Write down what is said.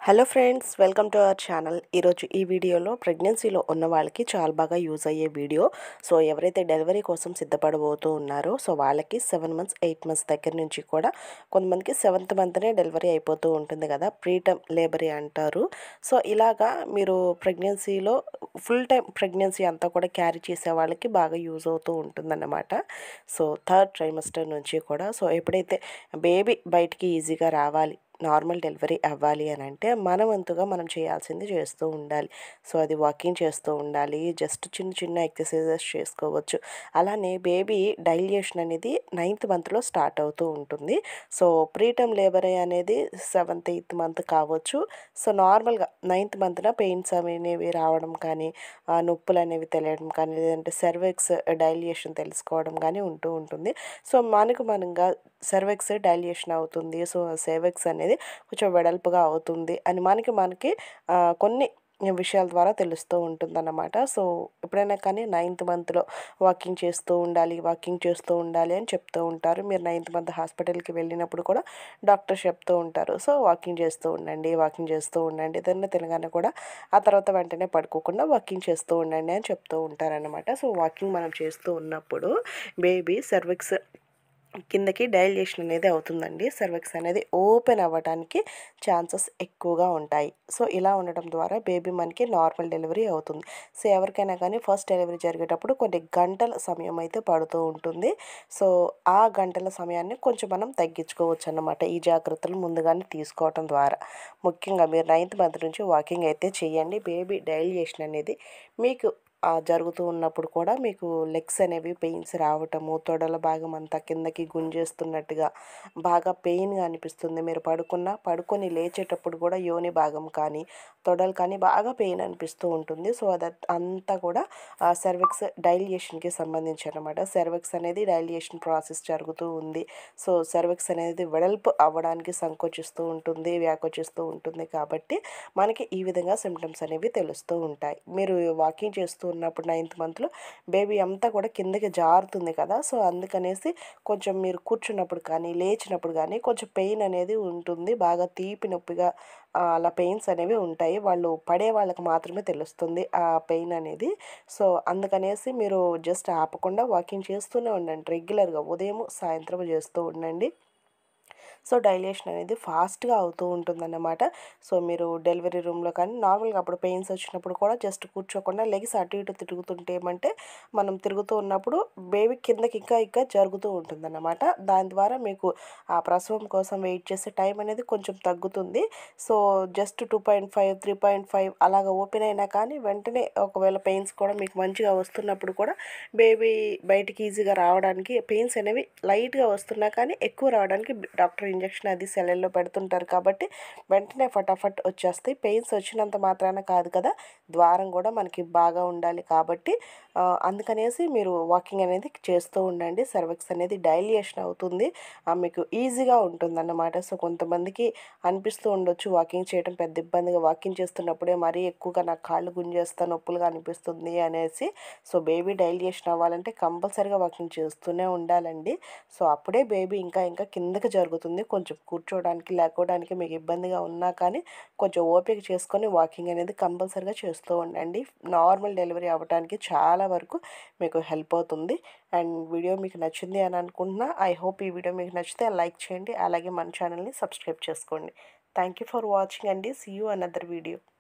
hello friends welcome to our channel ఈరోజు ఈ వీడియోలో ప్రెగ్నెన్సీలో ఉన్న వాళ్ళకి చాలా బాగా యూజ్ అయ్యే వీడియో సో ఎవరైతే డెలివరీ కోసం సిద్ధపడబోతూ ఉన్నారో సో వాళ్ళకి సెవెన్ మంత్స్ ఎయిట్ మంత్స్ దగ్గర నుంచి కూడా కొంతమందికి సెవెంత్ మంత్నే డెలివరీ అయిపోతూ ఉంటుంది కదా ప్రీటమ్ లేబరీ అంటారు సో ఇలాగా మీరు ప్రెగ్నెన్సీలో ఫుల్ టైం ప్రెగ్నెన్సీ అంతా కూడా క్యారీ చేసే వాళ్ళకి బాగా యూజ్ అవుతూ ఉంటుందన్నమాట సో థర్డ్ ట్రైమస్టర్ నుంచి కూడా సో ఎప్పుడైతే బేబీ బయటికి ఈజీగా రావాలి నార్మల్ డెలివరీ అవ్వాలి అని అంటే మన వంతుగా మనం చేయాల్సింది చేస్తూ ఉండాలి సో అది వాకింగ్ చేస్తూ ఉండాలి జస్ట్ చిన్న చిన్న ఎక్సర్సైజెస్ చేసుకోవచ్చు అలానే బేబీ డైల్యూషన్ అనేది నైన్త్ మంత్లో స్టార్ట్ అవుతూ ఉంటుంది సో ప్రీటమ్ లేబర్ అనేది సెవెంత్ ఎయిత్ మంత్ కావచ్చు సో నార్మల్గా నైన్త్ మంత్న పెయిన్స్ అనేవి రావడం కానీ ఆ, నొప్పులు అనేవి తెలియడం కానీ లేదంటే సర్వెక్స్ డైల్యూషన్ తెలుసుకోవడం కానీ ఉంటూ ఉంటుంది సో మనకు మనంగా సర్వెక్స్ డైల్యూషన్ అవుతుంది సో సెర్వెక్స్ అనేది కొంచెం వెడల్పుగా అవుతుంది అని మనకి మనకి ఆ, కొన్ని విషయాల ద్వారా తెలుస్తూ ఉంటుందన్నమాట సో ఎప్పుడైనా కానీ నైన్త్ మంత్లో వాకింగ్ చేస్తూ ఉండాలి వాకింగ్ చేస్తూ ఉండాలి అని చెప్తూ ఉంటారు మీరు నైన్త్ మంత్ హాస్పిటల్కి వెళ్ళినప్పుడు కూడా డాక్టర్ చెప్తూ ఉంటారు సో వాకింగ్ చేస్తూ ఉండండి వాకింగ్ చేస్తూ ఉండండి ఏదైనా తినగానే కూడా ఆ తర్వాత వెంటనే పడుకోకుండా వాకింగ్ చేస్తూ ఉండండి అని చెప్తూ ఉంటారనమాట సో వాకింగ్ మనం చేస్తూ ఉన్నప్పుడు బేబీ సర్విక్స్ కిందకి డైల్యూషన్ అనేది అవుతుందండి సర్వెక్స్ అనేది ఓపెన్ అవ్వడానికి ఛాన్సెస్ ఎక్కువగా ఉంటాయి సో ఇలా ఉండటం ద్వారా బేబీ మనకి నార్మల్ డెలివరీ అవుతుంది సో ఎవరికైనా కానీ ఫస్ట్ డెలివరీ జరిగేటప్పుడు కొన్ని గంటల సమయం అయితే పడుతూ ఉంటుంది సో ఆ గంటల సమయాన్ని కొంచెం మనం తగ్గించుకోవచ్చు అన్నమాట ఈ జాగ్రత్తలు ముందుగానే తీసుకోవటం ద్వారా ముఖ్యంగా మీరు నైన్త్ మంత్ నుంచి వాకింగ్ అయితే చేయండి బేబీ డైల్యూషన్ అనేది మీకు ఆ జరుగుతూ ఉన్నప్పుడు కూడా మీకు లెగ్స్ అనేవి పెయిన్స్ రావటము తొడల భాగం అంతా కిందకి గుంజేస్తున్నట్టుగా బాగా పెయిన్గా అనిపిస్తుంది మీరు పడుకున్న పడుకొని లేచేటప్పుడు కూడా యోని భాగం కానీ తొడలు కానీ బాగా పెయిన్ అనిపిస్తూ ఉంటుంది సో అది అంతా కూడా సర్వెక్స్ డైల్యూషన్కి సంబంధించి అనమాట సర్వెక్స్ అనేది డైల్యూషన్ ప్రాసెస్ జరుగుతూ ఉంది సో సర్వెక్స్ అనేది వెడల్పు అవ్వడానికి సంకోచిస్తూ ఉంటుంది వ్యాకోచిస్తూ ఉంటుంది కాబట్టి మనకి ఈ విధంగా సిమ్టమ్స్ అనేవి తెలుస్తూ ఉంటాయి మీరు వాకింగ్ చేస్తూ ఉన్నప్పుడు నైన్త్ మంత్లో బేబీ అంతా కూడా కిందకి జారుతుంది కదా సో అందుకనేసి కొంచెం మీరు కూర్చున్నప్పుడు కానీ లేచినప్పుడు కానీ కొంచెం పెయిన్ అనేది ఉంటుంది బాగా తీపి నొప్పిగా ఆ, అలా పెయిన్స్ అనేవి ఉంటాయి వాళ్ళు పడే వాళ్ళకి మాత్రమే తెలుస్తుంది ఆ పెయిన్ అనేది సో అందుకనేసి మీరు జస్ట్ ఆపకుండా వాకింగ్ చేస్తూనే ఉండండి రెగ్యులర్గా ఉదయం సాయంత్రం చేస్తూ ఉండండి సో డైలేషన్ అనేది ఫాస్ట్గా అవుతూ ఉంటుందన్నమాట సో మీరు డెలివరీ రూమ్లో కానీ నార్మల్గా అప్పుడు పెయిన్స్ వచ్చినప్పుడు కూడా జస్ట్ కూర్చోకుండా లెగ్స్ అటు ఇటు తిరుగుతుంటే ఏమంటే మనం తిరుగుతూ ఉన్నప్పుడు బేబీ కిందకి ఇంకా ఇంకా జరుగుతూ ఉంటుందన్నమాట దాని ద్వారా మీకు ఆ ప్రసవం కోసం వెయిట్ చేసే టైం అనేది కొంచెం తగ్గుతుంది so just two point five three point five అలాగ ఓపెన్ అయినా కానీ వెంటనే ఒకవేళ పెయిన్స్ కూడా మీకు మంచిగా వస్తున్నప్పుడు కూడా బేబీ బయటికి ఈజీగా రావడానికి పెయిన్స్ అనేవి లైట్గా వస్తున్నా కానీ ఎక్కువ రావడానికి డాక్టర్ ఇంజెక్షన్ అది సెలల్లో పెడుతుంటారు కాబట్టి వెంటనే ఫటాఫట్ వచ్చేస్తాయి పెయిన్స్ వచ్చినంత మాత్రాన కాదు కదా ద్వారం కూడా మనకి బాగా ఉండాలి కాబట్టి ఆ, అందుకనేసి మీరు వాకింగ్ అనేది చేస్తూ ఉండండి సర్వెక్స్ అనేది డైలియేషన్ అవుతుంది ఆ, మీకు ఈజీగా ఉంటుందన్నమాట సో కొంతమందికి అనిపిస్తూ ఉండొచ్చు వాకింగ్ చేయడం పెద్ద ఇబ్బందిగా వాకింగ్ చేస్తున్నప్పుడే మరీ ఎక్కువగా నాకు కాళ్ళు గుంజేస్తా నొప్పులుగా అనిపిస్తుంది అనేసి సో బేబీ డైలియేషన్ అవ్వాలంటే కంపల్సరీగా వాకింగ్ చేస్తూనే ఉండాలండి సో అప్పుడే బేబీ ఇంకా ఇంకా కిందకి జరుగుతుంది కొంచెం కూర్చోవడానికి లేకోవడానికి మీకు ఇబ్బందిగా ఉన్నా కానీ కొంచెం ఓపిక చేసుకొని వాకింగ్ అనేది కంపల్సరీగా చేస్తూ ఉండండి నార్మల్ డెలివరీ అవ్వడానికి చాలా వరకు మీకు హెల్ప్ అవుతుంది అండ్ వీడియో మీకు నచ్చింది అని అనుకుంటున్నా ఐ హోప్ ఈ వీడియో మీకు నచ్చితే లైక్ చేయండి అలాగే మన ఛానల్ని సబ్స్క్రైబ్ చేసుకోండి థ్యాంక్ యూ ఫర్ వాచింగ్ అండి సీ యూ అనదర్ వీడియో